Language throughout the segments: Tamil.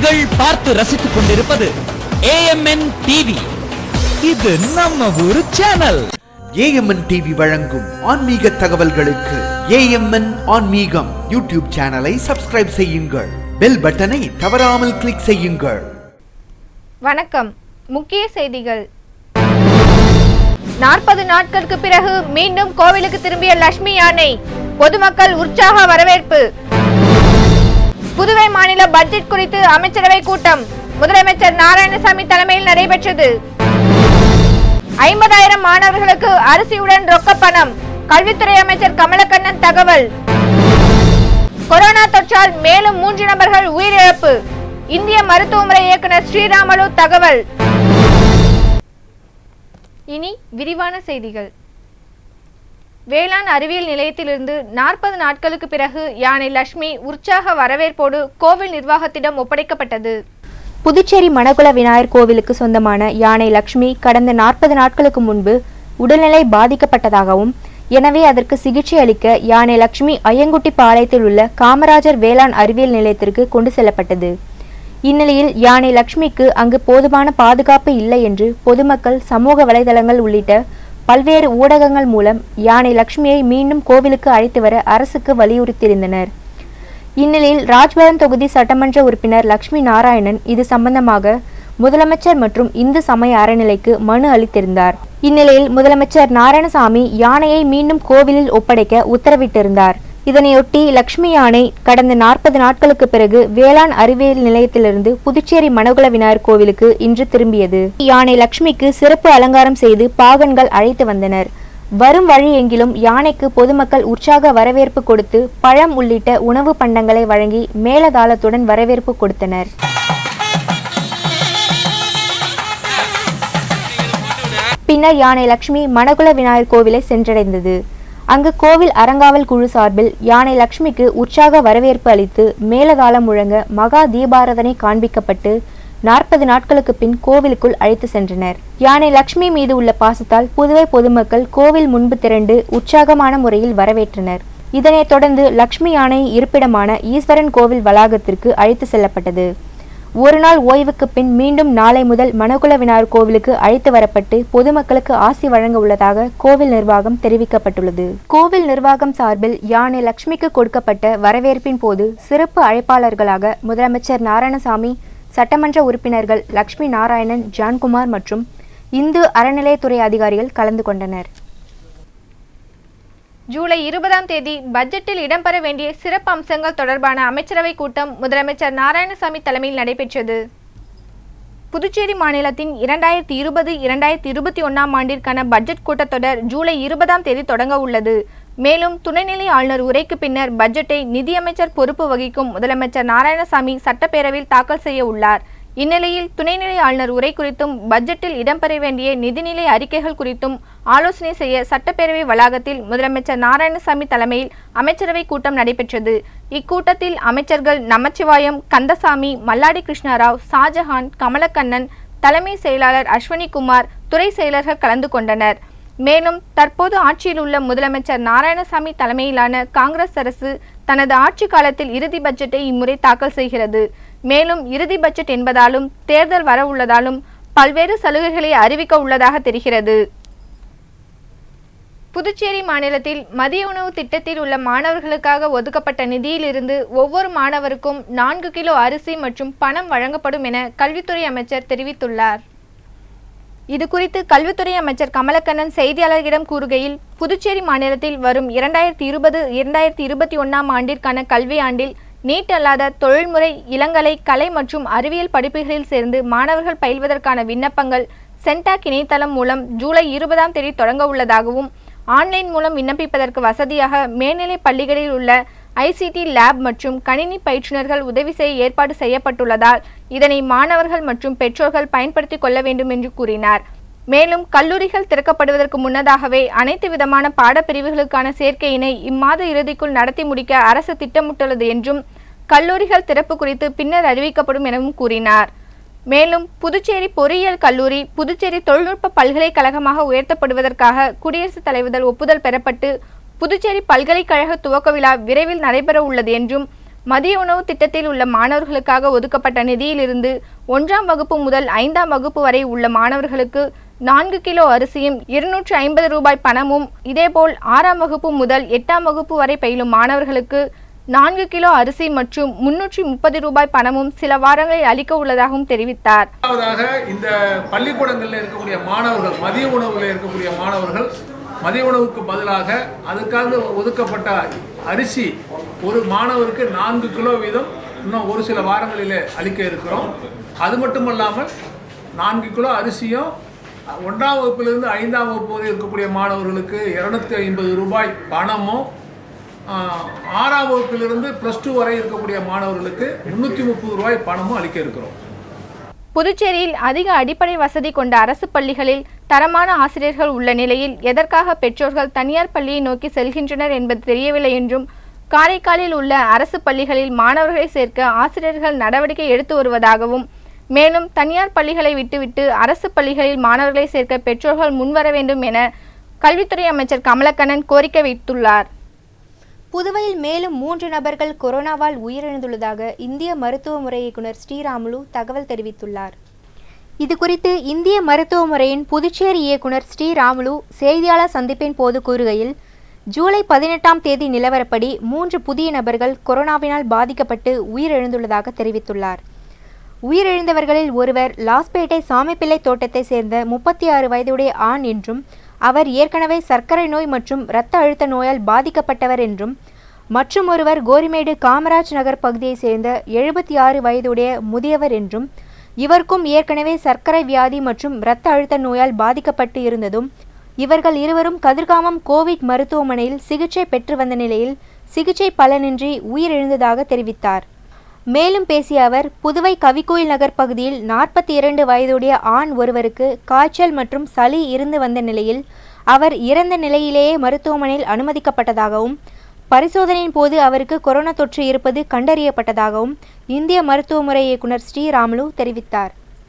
நீங்கள் பார்த்து ரசித்துக் கொண்டிருப்பது ஏஎம்என் டிவி இது நம்ம ஊரு சேனல் ஏஎம்என் டிவி வழங்கும் ஆன்மீக தகவல்களுக்கு ஏஎம்என் ஆன்மீகம் யூடியூப் சேனலை சப்ஸ்கிரைப் செய்யுங்கள் பெல் பட்டனை தவறாமல் கிளிக் செய்யுங்கள் வணக்கம் முக்கிய செய்திகள் நாற்பது நாட்களுக்கு பிறகு மீண்டும் கோவிலுக்கு திரும்பிய லட்சுமி யானை பொதுமக்கள் உற்சாக வரவேற்பு புதுவை மாநில பட்ஜெட் குறித்து அமைச்சரவை கூட்டம் முதலமைச்சர் நாராயணசாமி தலைமையில் நடைபெற்றது ஐம்பதாயிரம் மாணவர்களுக்கு அரிசியுடன் ரொக்க பணம் கல்வித்துறை அமைச்சர் கமலக்கண்ணன் தகவல் கொரோனா தொற்றால் மேலும் மூன்று நபர்கள் உயிரிழப்பு இந்திய மருத்துவமுறை இயக்குனர் ஸ்ரீராமலு தகவல் இனி விரிவான செய்திகள் வேளாண் அறிவியல் நிலையத்திலிருந்து நாற்பது நாட்களுக்கு பிறகு யானை லட்சுமி உற்சாக வரவேற்போடு கோவில் நிர்வாகத்திடம் ஒப்படைக்கப்பட்டது புதுச்சேரி மணக்குள விநாயகர் கோவிலுக்கு சொந்தமான யானை லட்சுமி கடந்த நாற்பது நாட்களுக்கு முன்பு உடல்நிலை பாதிக்கப்பட்டதாகவும் எனவே அதற்கு சிகிச்சை அளிக்க யானை லட்சுமி ஐயங்குட்டி பாளையத்தில் உள்ள காமராஜர் வேளாண் அறிவியல் நிலையத்திற்கு கொண்டு செல்லப்பட்டது இந்நிலையில் யானை லட்சுமிக்கு அங்கு போதுமான பாதுகாப்பு இல்லை என்று பொதுமக்கள் சமூக வலைதளங்கள் உள்ளிட்ட பல்வேறு ஊடகங்கள் மூலம் யானை லட்சுமியை மீண்டும் கோவிலுக்கு அழைத்து வர அரசுக்கு வலியுறுத்தியிருந்தனர் இந்நிலையில் ராஜ்பவன் தொகுதி சட்டமன்ற உறுப்பினர் லட்சுமி நாராயணன் இது சம்பந்தமாக முதலமைச்சர் மற்றும் இந்து சமய அறநிலைக்கு மனு அளித்திருந்தார் இந்நிலையில் முதலமைச்சர் நாராயணசாமி யானையை மீண்டும் கோவிலில் ஒப்படைக்க உத்தரவிட்டிருந்தார் இதனையொட்டி லட்சுமி யானை கடந்த நாற்பது நாட்களுக்கு பிறகு வேளாண் அறிவியல் நிலையத்திலிருந்து புதுச்சேரி மணகுல விநாயகர் கோவிலுக்கு இன்று திரும்பியது யானை லட்சுமிக்கு சிறப்பு அலங்காரம் செய்து பாகன்கள் அழைத்து வந்தனர் வரும் வழி எங்கிலும் யானைக்கு பொதுமக்கள் உற்சாக வரவேற்பு கொடுத்து பழம் உள்ளிட்ட உணவு பண்டங்களை வழங்கி மேலதாளத்துடன் வரவேற்பு கொடுத்தனர் பின்னர் யானை லட்சுமி மணகுல விநாயகர் கோவிலை சென்றடைந்தது அங்கு கோவில் அறங்காவல் குழு சார்பில் யானை லட்சுமிக்கு உற்சாக வரவேற்பு அளித்து மேலதாளம் முழங்க மகா தீபாரதனை காண்பிக்கப்பட்டு நாற்பது நாட்களுக்கு பின் கோவிலுக்குள் அழைத்து சென்றனர் யானை லட்சுமி மீது உள்ள பாசத்தால் புதுவை பொதுமக்கள் கோவில் முன்பு திரண்டு உற்சாகமான முறையில் வரவேற்றனர் இதனைத் தொடர்ந்து லட்சுமி யானை இருப்பிடமான ஈஸ்வரன் கோவில் வளாகத்திற்கு அழைத்து செல்லப்பட்டது ஒரு நாள் ஓய்வுக்கு பின் மீண்டும் நாளை முதல் மணக்குள விநாயகர் கோவிலுக்கு அழைத்து வரப்பட்டு பொதுமக்களுக்கு ஆசி வழங்க உள்ளதாக கோவில் நிர்வாகம் தெரிவிக்கப்பட்டுள்ளது கோவில் நிர்வாகம் சார்பில் யானை லட்சுமிக்கு கொடுக்கப்பட்ட வரவேற்பின் போது சிறப்பு அழைப்பாளர்களாக முதலமைச்சர் நாராயணசாமி சட்டமன்ற உறுப்பினர்கள் லட்சுமி நாராயணன் ஜான்குமார் மற்றும் இந்து அறநிலையத்துறை அதிகாரிகள் கலந்து கொண்டனர் ஜூலை இருபதாம் தேதி பட்ஜெட்டில் இடம்பெற வேண்டிய சிறப்பு அம்சங்கள் தொடர்பான அமைச்சரவை கூட்டம் முதலமைச்சர் நாராயணசாமி தலைமையில் நடைபெற்றது புதுச்சேரி மாநிலத்தின் இரண்டாயிரத்தி இருபது இரண்டாயிரத்தி இருபத்தி ஒன்றாம் ஆண்டிற்கான பட்ஜெட் கூட்டத்தொடர் ஜூலை இருபதாம் தேதி தொடங்க உள்ளது மேலும் துணைநிலை ஆளுநர் உரைக்கு பின்னர் பட்ஜெட்டை நிதியமைச்சர் பொறுப்பு வகிக்கும் முதலமைச்சர் நாராயணசாமி சட்டப்பேரவையில் தாக்கல் செய்ய உள்ளார் இந்நிலையில் துணைநிலை ஆளுநர் உரை குறித்தும் பட்ஜெட்டில் இடம்பெற வேண்டிய நிதிநிலை அறிக்கைகள் குறித்தும் ஆலோசனை செய்ய சட்டப்பேரவை வளாகத்தில் முதலமைச்சர் நாராயணசாமி தலைமையில் அமைச்சரவை கூட்டம் நடைபெற்றது இக்கூட்டத்தில் அமைச்சர்கள் நமச்சிவாயம் கந்தசாமி மல்லாடி கிருஷ்ணராவ் ஷாஜஹான் கமலக்கண்ணன் தலைமை செயலாளர் அஸ்வினி குமார் துறை செயலர்கள் கலந்து கொண்டனர் மேலும் தற்போது ஆட்சியில் உள்ள முதலமைச்சர் நாராயணசாமி தலைமையிலான காங்கிரஸ் அரசு தனது ஆட்சி காலத்தில் இறுதி பட்ஜெட்டை இம்முறை தாக்கல் செய்கிறது மேலும் இறுதி பட்ஜெட் என்பதாலும் தேர்தல் வர உள்ளதாலும் பல்வேறு சலுகைகளை அறிவிக்க உள்ளதாக தெரிகிறது புதுச்சேரி மாநிலத்தில் மதிய உணவு திட்டத்தில் உள்ள மாணவர்களுக்காக ஒதுக்கப்பட்ட நிதியிலிருந்து ஒவ்வொரு மாணவருக்கும் நான்கு கிலோ அரிசி மற்றும் பணம் வழங்கப்படும் என கல்வித்துறை அமைச்சர் தெரிவித்துள்ளார் இது குறித்து கல்வித்துறை அமைச்சர் கமலக்கண்ணன் செய்தியாளர்களிடம் கூறுகையில் புதுச்சேரி மாநிலத்தில் வரும் இரண்டாயிரத்தி இருபது இரண்டாயிரத்தி இருபத்தி ஒன்றாம் ஆண்டிற்கான கல்வி ஆண்டில் நீட் அல்லாத தொழில்முறை இளங்கலை கலை மற்றும் அறிவியல் படிப்புகளில் சேர்ந்து மாணவர்கள் பயில்வதற்கான விண்ணப்பங்கள் சென்டாக் இணையதளம் மூலம் ஜூலை இருபதாம் தேதி தொடங்க உள்ளதாகவும் ஆன்லைன் மூலம் விண்ணப்பிப்பதற்கு வசதியாக மேல்நிலை பள்ளிகளில் உள்ள ஐசிடி லேப் மற்றும் கணினி பயிற்றுனர்கள் உதவி செய்ய ஏற்பாடு செய்யப்பட்டுள்ளதால் இதனை மாணவர்கள் மற்றும் பெற்றோர்கள் பயன்படுத்திக் கொள்ள வேண்டும் என்று கூறினார் மேலும் கல்லூரிகள் திறக்கப்படுவதற்கு முன்னதாகவே அனைத்து விதமான பாடப்பிரிவுகளுக்கான சேர்க்கையினை இம்மாத இறுதிக்குள் நடத்தி முடிக்க அரசு திட்டமிட்டுள்ளது என்றும் கல்லூரிகள் திறப்பு குறித்து பின்னர் அறிவிக்கப்படும் எனவும் கூறினார் மேலும் புதுச்சேரி பொறியியல் கல்லூரி புதுச்சேரி தொழில்நுட்ப பல்கலைக்கழகமாக உயர்த்தப்படுவதற்காக குடியரசுத் தலைவர் ஒப்புதல் பெறப்பட்டு புதுச்சேரி பல்கலைக்கழக துவக்க விழா விரைவில் நடைபெற உள்ளது என்றும் மதிய உணவு திட்டத்தில் உள்ள மாணவர்களுக்காக ஒதுக்கப்பட்ட நிதியிலிருந்து ஒன்றாம் வகுப்பு முதல் ஐந்தாம் வகுப்பு வரை உள்ள மாணவர்களுக்கு நான்கு கிலோ அரிசியும் இருநூற்று ஐம்பது ரூபாய் பணமும் இதேபோல் ஆறாம் வகுப்பு முதல் எட்டாம் வகுப்பு வரை பயிலும் மாணவர்களுக்கு நான்கு கிலோ அரிசி மற்றும் முன்னூற்றி முப்பது ரூபாய் பணமும் சில வாரங்களில் அளிக்க உள்ளதாகவும் தெரிவித்தார் இரண்டாவதாக இந்த பள்ளிக்கூடங்களில் இருக்கக்கூடிய மாணவர்கள் மதிய உணவில் இருக்கக்கூடிய மாணவர்கள் மதிய உணவுக்கு பதிலாக அதுக்காக ஒதுக்கப்பட்ட அரிசி ஒரு மாணவருக்கு நான்கு கிலோ வீதம் இன்னும் ஒரு சில வாரங்களிலே அளிக்க இருக்கிறோம் அது மட்டுமல்லாமல் நான்கு கிலோ அரிசியும் ஒன்றாம் வகுப்பிலிருந்து ஐந்தாம் வகுப்பு வரை இருக்கக்கூடிய மாணவர்களுக்கு இரநூத்தி ஐம்பது ரூபாய் பணமும் ஆஹ், ஆறாம் வகுப்பிலிருந்து ப்ளஸ் டூ வரை இருக்கக்கூடிய மாணவர்களுக்கு முந்நூற்றி முப்பது ரூபாய் பணமும் அளிக்க இருக்கிறோம் புதுச்சேரியில் அதிக அடிப்படை வசதி கொண்ட அரசு பள்ளிகளில் தரமான ஆசிரியர்கள் உள்ள நிலையில் எதற்காக பெற்றோர்கள் தனியார் பள்ளியை நோக்கி செல்கின்றனர் என்பது தெரியவில்லை என்றும் காரைக்காலில் உள்ள அரசு பள்ளிகளில் மாணவர்களை சேர்க்க ஆசிரியர்கள் நடவடிக்கை எடுத்து வருவதாகவும் மேலும் தனியார் பள்ளிகளை விட்டுவிட்டு அரசு பள்ளிகளில் மாணவர்களை சேர்க்க பெற்றோர்கள் முன்வர வேண்டும் என கல்வித்துறை அமைச்சர் கமலக்கண்ணன் கோரிக்கை வைத்துள்ளார் புதுவையில் மேலும் மூன்று நபர்கள் கொரோனாவால் உயிரிழந்துள்ளதாக இந்திய மருத்துவ முறை இயக்குனர் ஸ்ரீராமுலு தகவல் தெரிவித்துள்ளார் இது குறித்து இந்திய மருத்துவ முறையின் புதுச்சேரி இயக்குனர் ஸ்ரீராமுலு செய்தியாளர் சந்திப்பின் போது கூறுகையில் ஜூலை பதினெட்டாம் தேதி நிலவரப்படி மூன்று புதிய நபர்கள் கொரோனாவினால் பாதிக்கப்பட்டு உயிரிழந்துள்ளதாக தெரிவித்துள்ளார் உயிரிழந்தவர்களில் ஒருவர் லாஸ்பேட்டை சாமிப்பிள்ளை தோட்டத்தை சேர்ந்த முப்பத்தி ஆறு வயதுடைய ஆண் என்றும் அவர் ஏற்கனவே சர்க்கரை நோய் மற்றும் இரத்த அழுத்த நோயால் பாதிக்கப்பட்டவர் என்றும் மற்றும் ஒருவர் கோரிமேடு காமராஜ் நகர் பகுதியைச் சேர்ந்த எழுபத்தி ஆறு வயதுடைய முதியவர் என்றும் இவருக்கும் ஏற்கனவே சர்க்கரை வியாதி மற்றும் இரத்த அழுத்த நோயால் பாதிக்கப்பட்டு இருந்ததும் இவர்கள் இருவரும் கதிர்காமம் கோவிட் மருத்துவமனையில் சிகிச்சை பெற்று வந்த நிலையில் சிகிச்சை பலனின்றி உயிரிழந்ததாக தெரிவித்தார் மேலும் பேசிய அவர் புதுவை கவிக்கோயில் நகர் பகுதியில் நாற்பத்தி இரண்டு வயதுடைய ஆண் ஒருவருக்கு காய்ச்சல் மற்றும் சளி இருந்து வந்த நிலையில் அவர் இறந்த நிலையிலேயே மருத்துவமனையில் அனுமதிக்கப்பட்டதாகவும் பரிசோதனையின் போது அவருக்கு கொரோனா தொற்று இருப்பது கண்டறியப்பட்டதாகவும் இந்திய மருத்துவ முறை இயக்குனர் ஸ்ரீராமுலு தெரிவித்தார்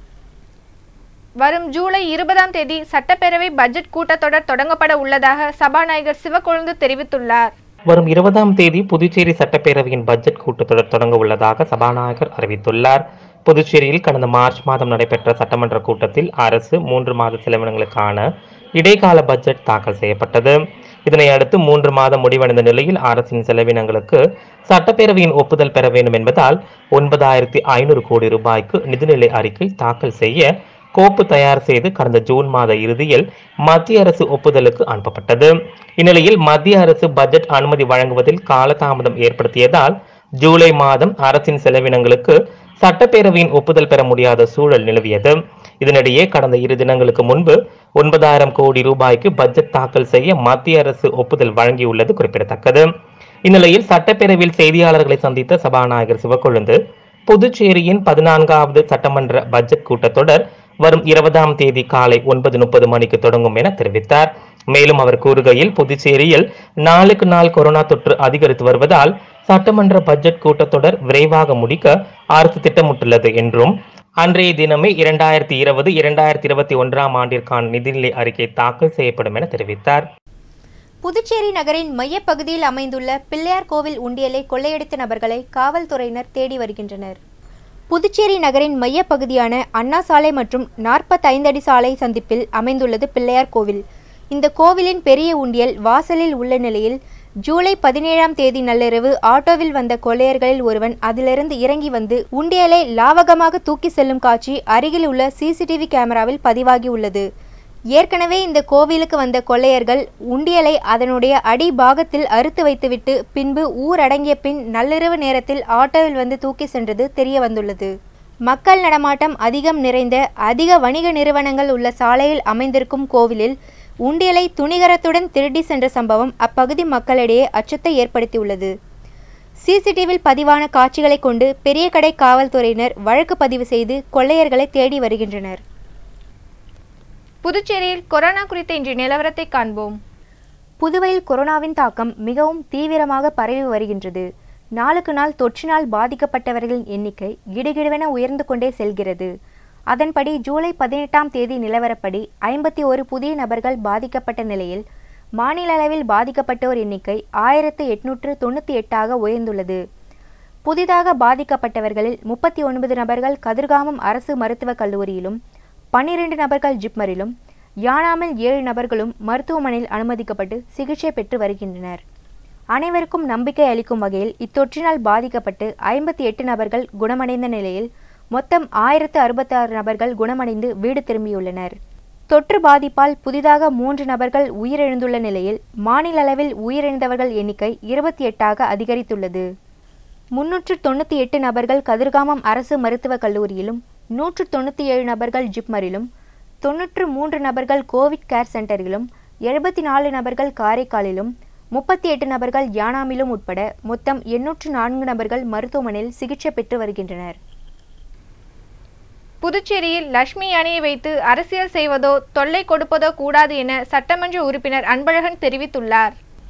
வரும் ஜூலை இருபதாம் தேதி சட்டப்பேரவை பட்ஜெட் கூட்டத்தொடர் தொடங்கப்பட உள்ளதாக சபாநாயகர் சிவக்கொழுந்து தெரிவித்துள்ளார் வரும் இருபதாம் தேதி புதுச்சேரி சட்டப்பேரவையின் பட்ஜெட் கூட்டத்தொடர் தொடங்க உள்ளதாக சபாநாயகர் அறிவித்துள்ளார் புதுச்சேரியில் கடந்த மார்ச் மாதம் நடைபெற்ற சட்டமன்ற கூட்டத்தில் அரசு மூன்று மாத செலவினங்களுக்கான இடைக்கால பட்ஜெட் தாக்கல் செய்யப்பட்டது இதனை அடுத்து மூன்று மாதம் முடிவடைந்த நிலையில் அரசின் செலவினங்களுக்கு சட்டப்பேரவையின் ஒப்புதல் பெற வேண்டும் என்பதால் ஒன்பதாயிரத்தி ஐநூறு கோடி ரூபாய்க்கு நிதிநிலை அறிக்கை தாக்கல் செய்ய கோப்பு தயார் செய்து கடந்த ஜூன் மாத இறுதியில் மத்திய அரசு ஒப்புதலுக்கு அனுப்பப்பட்டது இந்நிலையில் மத்திய அரசு பட்ஜெட் அனுமதி வழங்குவதில் காலதாமதம் ஏற்படுத்தியதால் ஜூலை மாதம் அரசின் செலவினங்களுக்கு சட்டப்பேரவையின் ஒப்புதல் பெற முடியாத சூழல் நிலவியது இதனிடையே கடந்த இரு தினங்களுக்கு முன்பு ஒன்பதாயிரம் கோடி ரூபாய்க்கு பட்ஜெட் தாக்கல் செய்ய மத்திய அரசு ஒப்புதல் வழங்கியுள்ளது குறிப்பிடத்தக்கது இந்நிலையில் சட்டப்பேரவையில் செய்தியாளர்களை சந்தித்த சபாநாயகர் சிவக்கொழுந்து புதுச்சேரியின் பதினான்காவது சட்டமன்ற பட்ஜெட் கூட்டத்தொடர் வரும் இருபதாம் தேதி காலை ஒன்பது முப்பது மணிக்கு தொடங்கும் என தெரிவித்தார் மேலும் அவர் கூறுகையில் புதுச்சேரியில் நாளுக்கு நாள் கொரோனா தொற்று அதிகரித்து வருவதால் சட்டமன்ற பட்ஜெட் கூட்டத்தொடர் விரைவாக முடிக்க அரசு திட்டமிட்டுள்ளது என்றும் அன்றைய தினமே இரண்டாயிரத்தி இருபது இரண்டாயிரத்தி இருபத்தி ஒன்றாம் ஆண்டிற்கான நிதிநிலை அறிக்கை தாக்கல் செய்யப்படும் என தெரிவித்தார் புதுச்சேரி நகரின் மையப்பகுதியில் அமைந்துள்ள பிள்ளையார் கோவில் உண்டியலை கொள்ளையடித்த நபர்களை காவல்துறையினர் தேடி வருகின்றனர் புதுச்சேரி நகரின் மையப்பகுதியான அண்ணா சாலை மற்றும் நாற்பத்தைந்து அடி சாலை சந்திப்பில் அமைந்துள்ளது பிள்ளையார் கோவில் இந்த கோவிலின் பெரிய உண்டியல் வாசலில் உள்ள நிலையில் ஜூலை பதினேழாம் தேதி நள்ளிரவு ஆட்டோவில் வந்த கொள்ளையர்களில் ஒருவன் அதிலிருந்து இறங்கி வந்து உண்டியலை லாவகமாக தூக்கி செல்லும் காட்சி அருகில் உள்ள சிசிடிவி கேமராவில் பதிவாகி உள்ளது ஏற்கனவே இந்த கோவிலுக்கு வந்த கொள்ளையர்கள் உண்டியலை அதனுடைய அடி பாகத்தில் அறுத்து வைத்துவிட்டு பின்பு ஊரடங்கிய பின் நள்ளிரவு நேரத்தில் ஆட்டோவில் வந்து தூக்கி சென்றது தெரிய வந்துள்ளது மக்கள் நடமாட்டம் அதிகம் நிறைந்த அதிக வணிக நிறுவனங்கள் உள்ள சாலையில் அமைந்திருக்கும் கோவிலில் உண்டியலை துணிகரத்துடன் திருடி சென்ற சம்பவம் அப்பகுதி மக்களிடையே அச்சத்தை ஏற்படுத்தியுள்ளது சிசிடிவியில் பதிவான காட்சிகளை கொண்டு பெரிய கடை காவல்துறையினர் வழக்கு பதிவு செய்து கொள்ளையர்களை தேடி வருகின்றனர் புதுச்சேரியில் கொரோனா குறித்த இன்றைய நிலவரத்தை காண்போம் புதுவையில் கொரோனாவின் தாக்கம் மிகவும் தீவிரமாக பரவி வருகின்றது நாளுக்கு நாள் தொற்றினால் பாதிக்கப்பட்டவர்களின் எண்ணிக்கை கிடுகிடுவென உயர்ந்து கொண்டே செல்கிறது அதன்படி ஜூலை பதினெட்டாம் தேதி நிலவரப்படி ஐம்பத்தி ஒரு புதிய நபர்கள் பாதிக்கப்பட்ட நிலையில் மாநில அளவில் பாதிக்கப்பட்டோர் எண்ணிக்கை ஆயிரத்து எட்நூற்று தொண்ணூற்றி எட்டாக உயர்ந்துள்ளது புதிதாக பாதிக்கப்பட்டவர்களில் முப்பத்தி ஒன்பது நபர்கள் கதிர்காமம் அரசு மருத்துவக் கல்லூரியிலும் பன்னிரண்டு நபர்கள் ஜிப்மரிலும் யானாமில் ஏழு நபர்களும் மருத்துவமனையில் அனுமதிக்கப்பட்டு சிகிச்சை பெற்று வருகின்றனர் அனைவருக்கும் நம்பிக்கை அளிக்கும் வகையில் இத்தொற்றினால் பாதிக்கப்பட்டு ஐம்பத்தி எட்டு நபர்கள் குணமடைந்த நிலையில் மொத்தம் ஆயிரத்து அறுபத்தாறு நபர்கள் குணமடைந்து வீடு திரும்பியுள்ளனர் தொற்று பாதிப்பால் புதிதாக மூன்று நபர்கள் உயிரிழந்துள்ள நிலையில் மாநில அளவில் உயிரிழந்தவர்கள் எண்ணிக்கை இருபத்தி எட்டாக அதிகரித்துள்ளது முன்னூற்று தொண்ணூற்றி எட்டு நபர்கள் கதிர்காமம் அரசு மருத்துவக் கல்லூரியிலும் நூற்று தொண்ணூற்றி ஏழு நபர்கள் ஜிப்மரிலும் தொன்னூற்று மூன்று நபர்கள் கோவிட் கேர் சென்டரிலும் எழுபத்தி நாலு நபர்கள் காரைக்காலிலும் முப்பத்தி எட்டு நபர்கள் யானாமிலும் உட்பட மொத்தம் எண்ணூற்று நான்கு நபர்கள் மருத்துவமனையில் சிகிச்சை பெற்று வருகின்றனர் புதுச்சேரியில் லட்சுமி யானையை வைத்து அரசியல் செய்வதோ தொல்லை கொடுப்பதோ கூடாது என சட்டமன்ற உறுப்பினர் அன்பழகன் தெரிவித்துள்ளார்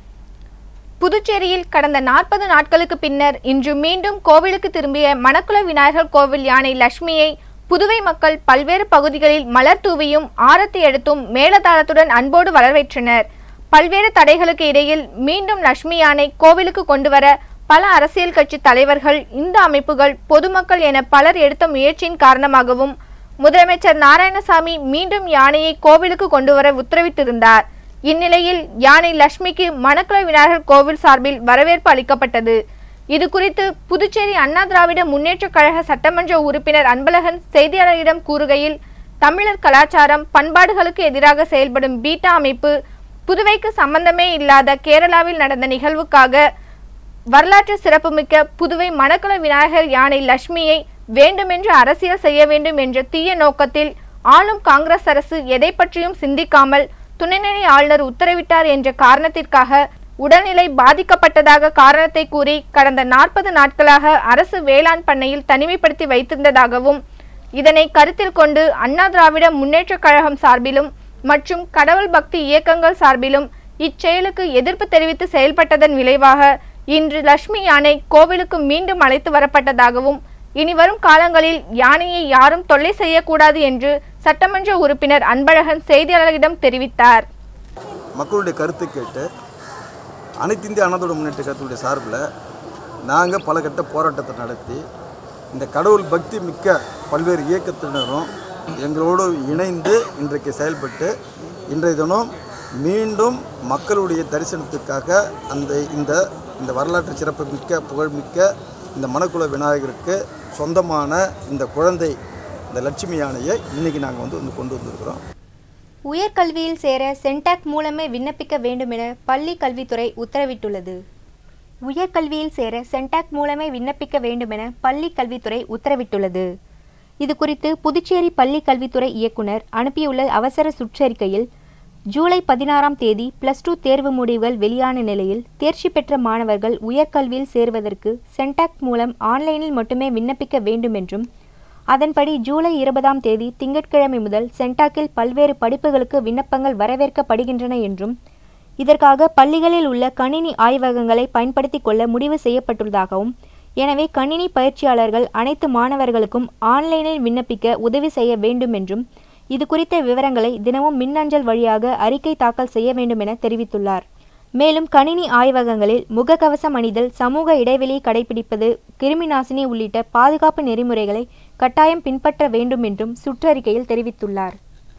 புதுச்சேரியில் கடந்த நாற்பது நாட்களுக்கு பின்னர் இன்று மீண்டும் கோவிலுக்கு திரும்பிய மணக்குள விநாயகர் கோவில் யானை லட்சுமியை புதுவை மக்கள் பல்வேறு பகுதிகளில் மலர் தூவியும் ஆரத்தி எடுத்தும் மேலதாளத்துடன் அன்போடு வரவேற்றனர் பல்வேறு தடைகளுக்கு இடையில் மீண்டும் லட்சுமி யானை கோவிலுக்கு கொண்டு வர பல அரசியல் கட்சி தலைவர்கள் இந்த அமைப்புகள் பொதுமக்கள் என பலர் எடுத்த முயற்சியின் காரணமாகவும் முதலமைச்சர் நாராயணசாமி மீண்டும் யானையை கோவிலுக்கு கொண்டு வர உத்தரவிட்டிருந்தார் இந்நிலையில் யானை லட்சுமிக்கு மணக்குள விநாயகர் கோவில் சார்பில் வரவேற்பு அளிக்கப்பட்டது இது குறித்து புதுச்சேரி அண்ணா திராவிட முன்னேற்றக் கழக சட்டமன்ற உறுப்பினர் அன்பழகன் செய்தியாளர்களிடம் கூறுகையில் தமிழர் கலாச்சாரம் பண்பாடுகளுக்கு எதிராக செயல்படும் பீட்டா அமைப்பு புதுவைக்கு சம்பந்தமே இல்லாத கேரளாவில் நடந்த நிகழ்வுக்காக வரலாற்று சிறப்புமிக்க புதுவை மணக்குள விநாயகர் யானை லட்சுமியை வேண்டுமென்று அரசியல் செய்ய வேண்டும் என்ற தீய நோக்கத்தில் ஆளும் காங்கிரஸ் அரசு எதை பற்றியும் சிந்திக்காமல் துணைநிலை ஆளுநர் உத்தரவிட்டார் என்ற காரணத்திற்காக உடல்நிலை பாதிக்கப்பட்டதாக காரணத்தை கூறி கடந்த நாற்பது நாட்களாக அரசு வேளாண் பண்ணையில் தனிமைப்படுத்தி வைத்திருந்ததாகவும் இதனை கருத்தில் கொண்டு அண்ணா திராவிட முன்னேற்றக் கழகம் சார்பிலும் மற்றும் கடவுள் பக்தி இயக்கங்கள் சார்பிலும் இச்செயலுக்கு எதிர்ப்பு தெரிவித்து செயல்பட்டதன் விளைவாக இன்று லட்சுமி யானை கோவிலுக்கு மீண்டும் அழைத்து வரப்பட்டதாகவும் இனி வரும் காலங்களில் யானையை யாரும் தொல்லை செய்யக்கூடாது என்று சட்டமன்ற உறுப்பினர் அன்பழகன் செய்தியாளர்களிடம் தெரிவித்தார் மக்களுடைய கருத்தை கேட்டு அனைத்து இந்திய அண்ணாதோட முன்னேற்ற கருத்துடைய சார்பில் நாங்கள் பல கட்ட போராட்டத்தை நடத்தி இந்த கடவுள் பக்தி மிக்க பல்வேறு இயக்கத்தினரும் எங்களோடு இணைந்து இன்றைக்கு செயல்பட்டு இன்றைய தினம் மீண்டும் மக்களுடைய தரிசனத்துக்காக அந்த இந்த இந்த வரலாற்று சிறப்பு மிக்க புகழ்மிக்க இந்த மணக்குள விநாயகருக்கு சொந்தமான இந்த குழந்தை இந்த லட்சுமி யானையை இன்றைக்கி நாங்கள் வந்து வந்து கொண்டு வந்திருக்கிறோம் உயர்கல்வியில் சேர சென்டாக் மூலமே விண்ணப்பிக்க வேண்டும் என பள்ளி கல்வித்துறை உத்தரவிட்டுள்ளது உயர்கல்வியில் சேர சென்டாக் மூலமே விண்ணப்பிக்க வேண்டும் என பள்ளி கல்வித்துறை உத்தரவிட்டுள்ளது இது குறித்து புதுச்சேரி பள்ளி கல்வித்துறை இயக்குனர் அனுப்பியுள்ள அவசர சுற்றறிக்கையில் ஜூலை பதினாறாம் தேதி பிளஸ் டூ தேர்வு முடிவுகள் வெளியான நிலையில் தேர்ச்சி பெற்ற மாணவர்கள் உயர்கல்வியில் சேர்வதற்கு சென்டாக் மூலம் ஆன்லைனில் மட்டுமே விண்ணப்பிக்க வேண்டும் என்றும் அதன்படி ஜூலை இருபதாம் தேதி திங்கட்கிழமை முதல் சென்டாக்கில் பல்வேறு படிப்புகளுக்கு விண்ணப்பங்கள் வரவேற்கப்படுகின்றன என்றும் இதற்காக பள்ளிகளில் உள்ள கணினி ஆய்வகங்களை பயன்படுத்திக் கொள்ள முடிவு செய்யப்பட்டுள்ளதாகவும் எனவே கணினி பயிற்சியாளர்கள் அனைத்து மாணவர்களுக்கும் ஆன்லைனில் விண்ணப்பிக்க உதவி செய்ய வேண்டும் என்றும் இது குறித்த விவரங்களை தினமும் மின்னஞ்சல் வழியாக அறிக்கை தாக்கல் செய்ய வேண்டும் என தெரிவித்துள்ளார் மேலும் கணினி ஆய்வகங்களில் முகக்கவசம் அணிதல் சமூக இடைவெளியை கடைபிடிப்பது கிருமி நாசினி உள்ளிட்ட பாதுகாப்பு நெறிமுறைகளை கட்டாயம் பின்பற்ற வேண்டும் என்றும் சுற்றறிக்கையில் தெரிவித்துள்ளார்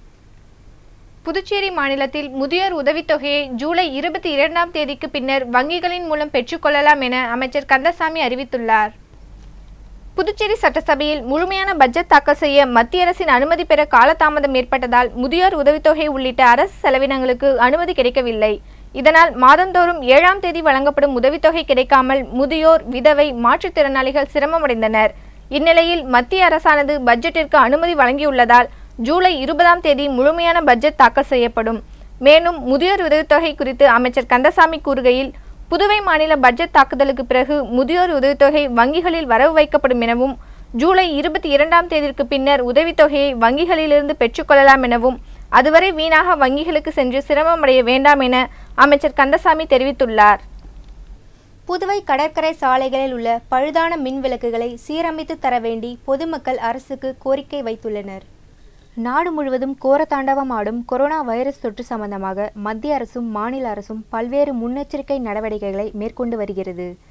புதுச்சேரி மாநிலத்தில் முதியோர் உதவித்தொகையை ஜூலை இருபத்தி இரண்டாம் தேதிக்கு பின்னர் வங்கிகளின் மூலம் பெற்றுக்கொள்ளலாம் என அமைச்சர் கந்தசாமி அறிவித்துள்ளார் புதுச்சேரி சட்டசபையில் முழுமையான பட்ஜெட் தாக்கல் செய்ய மத்திய அரசின் அனுமதி பெற காலதாமதம் ஏற்பட்டதால் முதியோர் உதவித்தொகை உள்ளிட்ட அரசு செலவினங்களுக்கு அனுமதி கிடைக்கவில்லை இதனால் மாதந்தோறும் ஏழாம் தேதி வழங்கப்படும் உதவித்தொகை கிடைக்காமல் முதியோர் விதவை மாற்றுத்திறனாளிகள் சிரமமடைந்தனர் இந்நிலையில் மத்திய அரசானது பட்ஜெட்டிற்கு அனுமதி வழங்கியுள்ளதால் ஜூலை இருபதாம் தேதி முழுமையான பட்ஜெட் தாக்கல் செய்யப்படும் மேலும் முதியோர் உதவித்தொகை குறித்து அமைச்சர் கந்தசாமி கூறுகையில் புதுவை மாநில பட்ஜெட் தாக்குதலுக்கு பிறகு முதியோர் உதவித்தொகை வங்கிகளில் வரவு வைக்கப்படும் எனவும் ஜூலை இருபத்தி இரண்டாம் தேதிக்கு பின்னர் உதவித்தொகையை வங்கிகளிலிருந்து பெற்றுக்கொள்ளலாம் எனவும் அதுவரை வீணாக வங்கிகளுக்கு சென்று சிரமமடைய வேண்டாம் என அமைச்சர் கந்தசாமி தெரிவித்துள்ளார் புதுவை கடற்கரை சாலைகளில் உள்ள பழுதான மின் விளக்குகளை சீரமைத்து தர வேண்டி பொதுமக்கள் அரசுக்கு கோரிக்கை வைத்துள்ளனர் நாடு முழுவதும் கோரதாண்டவம் ஆடும் கொரோனா வைரஸ் தொற்று சம்பந்தமாக மத்திய அரசும் மாநில அரசும் பல்வேறு முன்னெச்சரிக்கை நடவடிக்கைகளை மேற்கொண்டு வருகிறது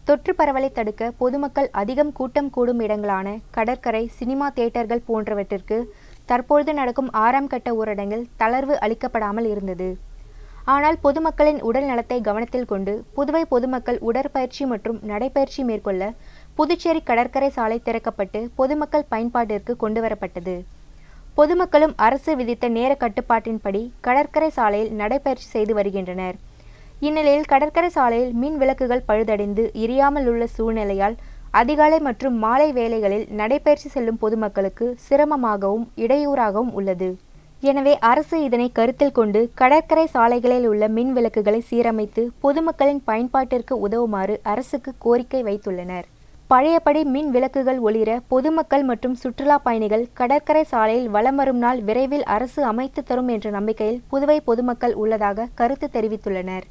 தொற்று பரவலை தடுக்க பொதுமக்கள் அதிகம் கூட்டம் கூடும் இடங்களான கடற்கரை சினிமா தியேட்டர்கள் போன்றவற்றிற்கு தற்பொழுது நடக்கும் ஆறாம் கட்ட ஊரடங்கில் தளர்வு அளிக்கப்படாமல் இருந்தது ஆனால் பொதுமக்களின் உடல் நலத்தை கவனத்தில் கொண்டு புதுவை பொதுமக்கள் உடற்பயிற்சி மற்றும் நடைப்பயிற்சி மேற்கொள்ள புதுச்சேரி கடற்கரை சாலை திறக்கப்பட்டு பொதுமக்கள் பயன்பாட்டிற்கு கொண்டுவரப்பட்டது பொதுமக்களும் அரசு விதித்த நேர கட்டுப்பாட்டின்படி கடற்கரை சாலையில் நடைபயிற்சி செய்து வருகின்றனர் இந்நிலையில் கடற்கரை சாலையில் மின் விளக்குகள் பழுதடைந்து எரியாமல் உள்ள சூழ்நிலையால் அதிகாலை மற்றும் மாலை வேளைகளில் நடைபயிற்சி செல்லும் பொதுமக்களுக்கு சிரமமாகவும் இடையூறாகவும் உள்ளது எனவே அரசு இதனை கருத்தில் கொண்டு கடற்கரை சாலைகளில் உள்ள மின் விளக்குகளை சீரமைத்து பொதுமக்களின் பயன்பாட்டிற்கு உதவுமாறு அரசுக்கு கோரிக்கை வைத்துள்ளனர் பழையபடி மின் விளக்குகள் ஒளிர பொதுமக்கள் மற்றும் சுற்றுலா பயணிகள் கடற்கரை சாலையில் வலம் வரும் நாள் விரைவில் அரசு அமைத்து தரும் என்ற நம்பிக்கையில் புதுவை பொதுமக்கள் உள்ளதாக கருத்து தெரிவித்துள்ளனர்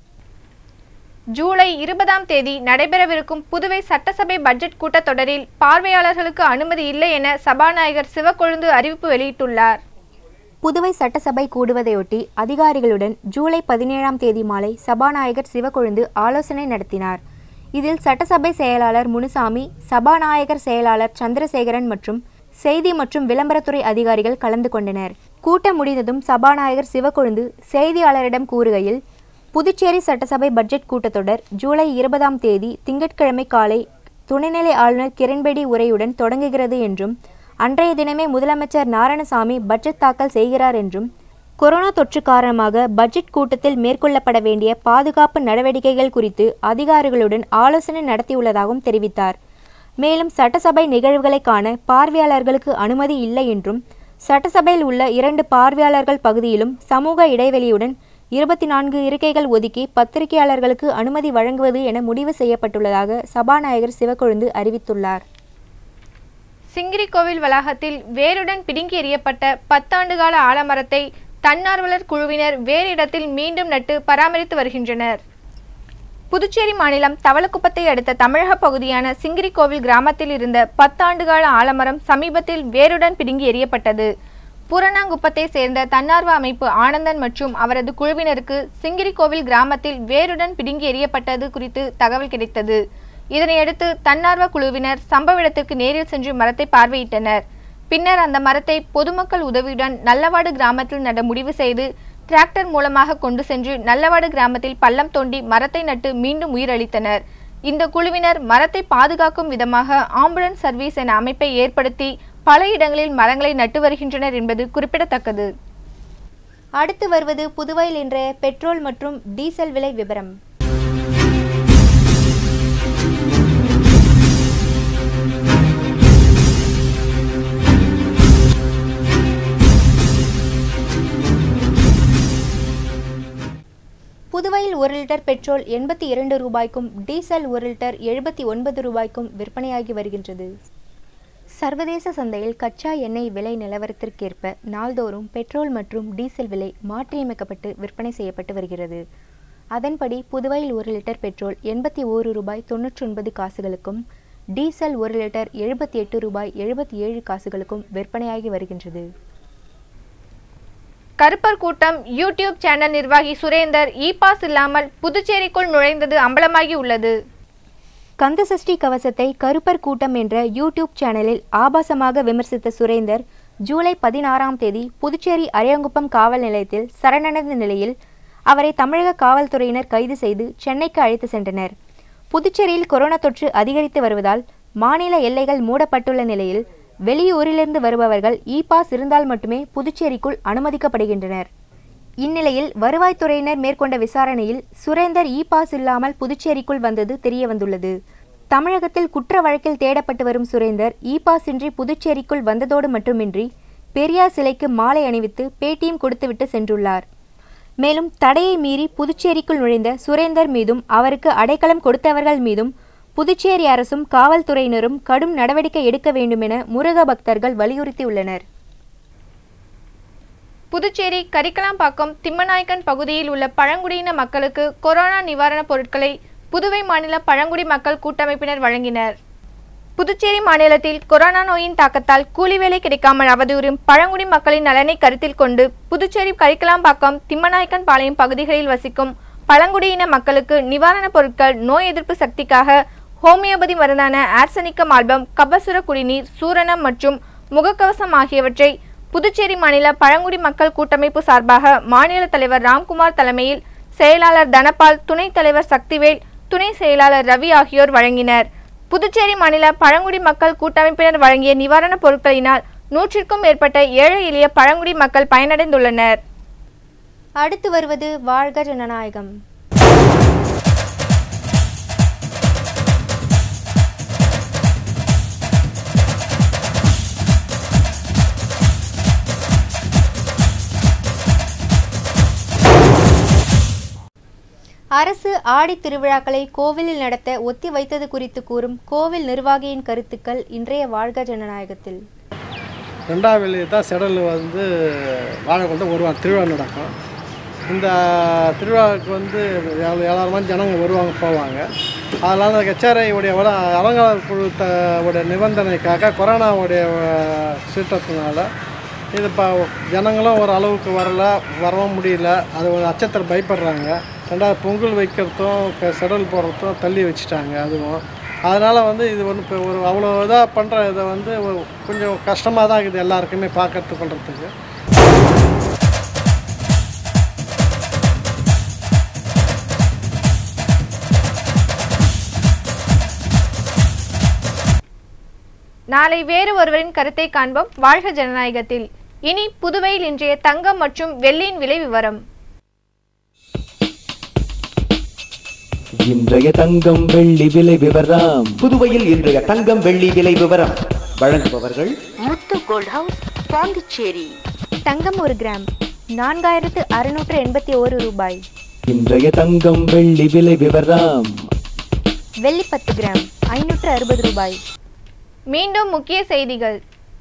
ஜூலை இருபதாம் தேதி நடைபெறவிருக்கும் புதுவை சட்டசபை பட்ஜெட் கூட்டத்தொடரில் பார்வையாளர்களுக்கு அனுமதி இல்லை என சபாநாயகர் சிவக்கொழுந்து அறிவிப்பு வெளியிட்டுள்ளார் புதுவை சட்டசபை கூடுவதையொட்டி அதிகாரிகளுடன் ஜூலை பதினேழாம் தேதி மாலை சபாநாயகர் சிவக்கொழுந்து ஆலோசனை நடத்தினார் இதில் சட்டசபை செயலாளர் முனுசாமி சபாநாயகர் செயலாளர் சந்திரசேகரன் மற்றும் செய்தி மற்றும் விளம்பரத்துறை அதிகாரிகள் கலந்து கொண்டனர் கூட்டம் முடிந்ததும் சபாநாயகர் சிவக்கொழுந்து செய்தியாளரிடம் கூறுகையில் புதுச்சேரி சட்டசபை பட்ஜெட் கூட்டத்தொடர் ஜூலை இருபதாம் தேதி திங்கட்கிழமை காலை துணைநிலை ஆளுநர் கிரண்பேடி உரையுடன் தொடங்குகிறது என்றும் அன்றைய தினமே முதலமைச்சர் நாராயணசாமி பட்ஜெட் தாக்கல் செய்கிறார் என்றும் கொரோனா தொற்று காரணமாக பட்ஜெட் கூட்டத்தில் மேற்கொள்ளப்பட வேண்டிய பாதுகாப்பு நடவடிக்கைகள் குறித்து அதிகாரிகளுடன் ஆலோசனை நடத்தியுள்ளதாகவும் தெரிவித்தார் மேலும் சட்டசபை நிகழ்வுகளை காண பார்வையாளர்களுக்கு அனுமதி இல்லை என்றும் சட்டசபையில் உள்ள இரண்டு பார்வையாளர்கள் பகுதியிலும் சமூக இடைவெளியுடன் இருபத்தி நான்கு இருக்கைகள் ஒதுக்கி பத்திரிகையாளர்களுக்கு அனுமதி வழங்குவது என முடிவு செய்யப்பட்டுள்ளதாக சபாநாயகர் சிவக்கொழுந்து அறிவித்துள்ளார் சிங்கிரிகோவில் வளாகத்தில் வேருடன் பிடுங்கி எறியப்பட்ட பத்தாண்டு கால ஆலமரத்தை தன்னார்வலர் குழுவினர் வேறு இடத்தில் மீண்டும் நட்டு பராமரித்து வருகின்றனர் புதுச்சேரி மாநிலம் தவளக்குப்பத்தை அடுத்த தமிழக பகுதியான சிங்கிரிகோவில் கிராமத்தில் இருந்த பத்தாண்டு கால ஆலமரம் சமீபத்தில் வேருடன் பிடுங்கி எறியப்பட்டது பூரணாங்குப்பத்தை சேர்ந்த தன்னார்வ அமைப்பு ஆனந்தன் மற்றும் அவரது குழுவினருக்கு சிங்கிரிகோவில் கிராமத்தில் வேருடன் பிடுங்கி எறியப்பட்டது குறித்து தகவல் கிடைத்தது இதனையடுத்து தன்னார்வ குழுவினர் சம்பவ இடத்திற்கு நேரில் சென்று மரத்தை பார்வையிட்டனர் பின்னர் அந்த மரத்தை பொதுமக்கள் உதவியுடன் நல்லவாடு கிராமத்தில் நட முடிவு செய்து டிராக்டர் மூலமாக கொண்டு சென்று நல்லவாடு கிராமத்தில் பள்ளம் தோண்டி மரத்தை நட்டு மீண்டும் உயிரளித்தனர் இந்த குழுவினர் மரத்தை பாதுகாக்கும் விதமாக ஆம்புலன்ஸ் சர்வீஸ் என அமைப்பை ஏற்படுத்தி பல இடங்களில் மரங்களை நட்டு வருகின்றனர் என்பது குறிப்பிடத்தக்கது அடுத்து வருவது புதுவையில் இன்றைய பெட்ரோல் மற்றும் டீசல் விலை விவரம் புதுவையில் ஒரு லிட்டர் பெட்ரோல் எண்பத்தி இரண்டு ரூபாய்க்கும் டீசல் ஒரு லிட்டர் எழுபத்தி ஒன்பது ரூபாய்க்கும் விற்பனையாகி வருகின்றது சர்வதேச சந்தையில் கச்சா எண்ணெய் விலை நிலவரத்திற்கேற்ப நாள்தோறும் பெட்ரோல் மற்றும் டீசல் விலை மாற்றியமைக்கப்பட்டு விற்பனை செய்யப்பட்டு வருகிறது அதன்படி புதுவையில் ஒரு லிட்டர் பெட்ரோல் எண்பத்தி ஓரு ரூபாய் தொன்னூற்றி ஒன்பது காசுகளுக்கும் டீசல் ஒரு லிட்டர் எழுபத்தி எட்டு ரூபாய் எழுபத்தி ஏழு காசுகளுக்கும் விற்பனையாகி வருகின்றது கருப்பர் கூட்டம் யூடியூப் சேனல் நிர்வாகி சுரேந்தர் இ பாஸ் இல்லாமல் புதுச்சேரிக்குள் நுழைந்தது அம்பலமாகி உள்ளது கந்தசஷ்டி கவசத்தை கருப்பர் கூட்டம் என்ற யூடியூப் சேனலில் ஆபாசமாக விமர்சித்த சுரேந்தர் ஜூலை பதினாறாம் தேதி புதுச்சேரி அரியங்குப்பம் காவல் நிலையத்தில் சரணடைந்த நிலையில் அவரை தமிழக காவல்துறையினர் கைது செய்து சென்னைக்கு அழைத்து சென்றனர் புதுச்சேரியில் கொரோனா தொற்று அதிகரித்து வருவதால் மாநில எல்லைகள் மூடப்பட்டுள்ள நிலையில் வெளியூரிலிருந்து வருபவர்கள் இ பாஸ் இருந்தால் மட்டுமே புதுச்சேரிக்குள் அனுமதிக்கப்படுகின்றனர் இந்நிலையில் வருவாய்த்துறையினர் மேற்கொண்ட விசாரணையில் சுரேந்தர் இ பாஸ் இல்லாமல் புதுச்சேரிக்குள் வந்தது தெரியவந்துள்ளது தமிழகத்தில் குற்ற வழக்கில் தேடப்பட்டு வரும் சுரேந்தர் இ பாஸ் இன்றி புதுச்சேரிக்குள் வந்ததோடு மட்டுமின்றி பெரியார் சிலைக்கு மாலை அணிவித்து பேட்டியும் கொடுத்துவிட்டு சென்றுள்ளார் மேலும் தடையை மீறி புதுச்சேரிக்குள் நுழைந்த சுரேந்தர் மீதும் அவருக்கு அடைக்கலம் கொடுத்தவர்கள் மீதும் புதுச்சேரி அரசும் காவல்துறையினரும் கடும் நடவடிக்கை எடுக்க வேண்டுமென முருக பக்தர்கள் வலியுறுத்தியுள்ளனர் புதுச்சேரி கரிக்கலாம்பாக்கம் திம்மநாயக்கன் பகுதியில் உள்ள பழங்குடியின மக்களுக்கு கொரோனா நிவாரணப் பொருட்களை புதுவை மாநில பழங்குடி மக்கள் கூட்டமைப்பினர் வழங்கினர் புதுச்சேரி மாநிலத்தில் கொரோனா நோயின் தாக்கத்தால் கூலி வேலை கிடைக்காமல் அவதூறும் பழங்குடி மக்களின் நலனை கருத்தில் கொண்டு புதுச்சேரி கரிக்கலாம்பாக்கம் திம்மநாயக்கன் பாளையம் பகுதிகளில் வசிக்கும் பழங்குடியின மக்களுக்கு நிவாரணப் பொருட்கள் நோய் எதிர்ப்பு சக்திக்காக ஹோமியோபதி மருந்தான ஆர்சனிக்கம் ஆல்பம் கபசுர குடிநீர் சூரணம் மற்றும் முகக்கவசம் ஆகியவற்றை புதுச்சேரி மாநில பழங்குடி மக்கள் கூட்டமைப்பு சார்பாக மாநில தலைவர் ராம்குமார் தலைமையில் செயலாளர் தனபால் துணைத் தலைவர் சக்திவேல் துணை செயலாளர் ரவி ஆகியோர் வழங்கினர் புதுச்சேரி மாநில பழங்குடி மக்கள் கூட்டமைப்பினர் வழங்கிய நிவாரணப் பொருட்களினால் நூற்றிற்கும் மேற்பட்ட ஏழை எளிய பழங்குடி மக்கள் பயனடைந்துள்ளனர் அடுத்து வருவது வாழ்க ஜனநாயகம் அரசு ஆடி திருவிழாக்களை கோவிலில் நடத்த ஒத்தி வைத்தது குறித்து கூறும் கோவில் நிர்வாகியின் கருத்துக்கள் இன்றைய வாழ்க ஜனநாயகத்தில் ரெண்டாம் வெள்ளி தான் செடல் வந்து வாழை கொண்டு வருவாங்க திருவிழா நடக்கும் இந்த திருவிழாவுக்கு வந்து ஏழு ஏழாயிரம் ஜனங்க வருவாங்க போவாங்க அதனால் அந்த கச்சேரி உடைய விட அலங்கார குழு த உடைய நிபந்தனைக்காக கொரோனாவுடைய அஹ், சீற்றத்தினால இது இப்போ ஜனங்களும் ஒரு அளவுக்கு வரல வரவும் முடியல அது ஒரு அச்சத்தில் பயப்படுறாங்க ரெண்டாவது பொங்கல் வைக்கிறதும் க- செடல் போடுறதும் தள்ளி வச்சுட்டாங்க அதுவும் அதனால் வந்து இது வந்து இப்போ ஒரு அவ்வளோ இதாக பண்ணுற இதை வந்து ஒரு கொஞ்சம் கஷ்டமாக தான் இருக்குது எல்லாருக்குமே பார்க்கறது பண்ணுறதுக்கு நாளை வேறு ஒருவரின் கருத்தை காண்போம் வாழ்க ஜனநாயகத்தில் இனி புதுவையில் இன்றைய தங்கம் மற்றும் வெள்ளியின் விலை விவரம் இன்றைய தங்கம் வெள்ளி விலை விவரம் புதுவையில் இன்றைய தங்கம் வெள்ளி விலை விவரம் வழங்குபவர்கள் முத்து கோல்ட் ஹவுஸ் பாண்டிச்சேரி தங்கம் ஒரு கிராம் நான்காயிரத்து அறுநூற்று எண்பத்தி ஒரு ரூபாய் இன்றைய தங்கம் வெள்ளி விலை விவரம் வெள்ளி பத்து கிராம் ஐநூற்று அறுபது ரூபாய் மீண்டும் முக்கிய செய்திகள்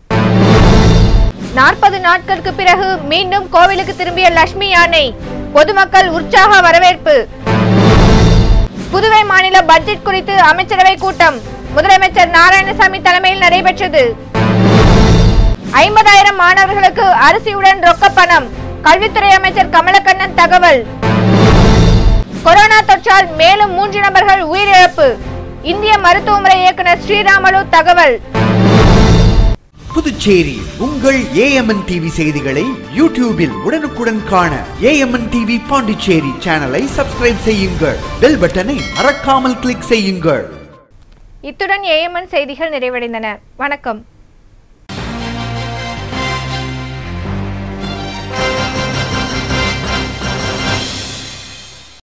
நாற்பது நாட்களுக்கு பிறகு மீண்டும் கோவிலுக்கு திரும்பிய லட்சுமி யானை பொதுமக்கள் உற்சாக வரவேற்பு புதுவை மாநில பட்ஜெட் குறித்து அமைச்சரவை கூட்டம் முதலமைச்சர் நாராயணசாமி தலைமையில் நடைபெற்றது ஐம்பதாயிரம் மாணவர்களுக்கு அரிசியுடன் ரொக்கப் பணம் கல்வித்துறை அமைச்சர் கமலக்கண்ணன் தகவல் கொரோனா தொற்றால் மேலும் மூன்று நபர்கள் உயிரிழப்பு இந்திய மருத்துவமுறை இயக்குனர் ஸ்ரீராமலு தகவல் புதுச்சேரி உங்கள் ஏஎம்என் டிவி செய்திகளை யூடியூபில் உடனுக்குடன் காண ஏஎம்என் டிவி பாண்டிச்சேரி சேனலை சப்ஸ்கிரைப் செய்யுங்கள் பெல் பட்டனை மறக்காமல் கிளிக் செய்யுங்கள் இத்துடன் ஏஎம்என் செய்திகள் நிறைவடைந்தன வணக்கம்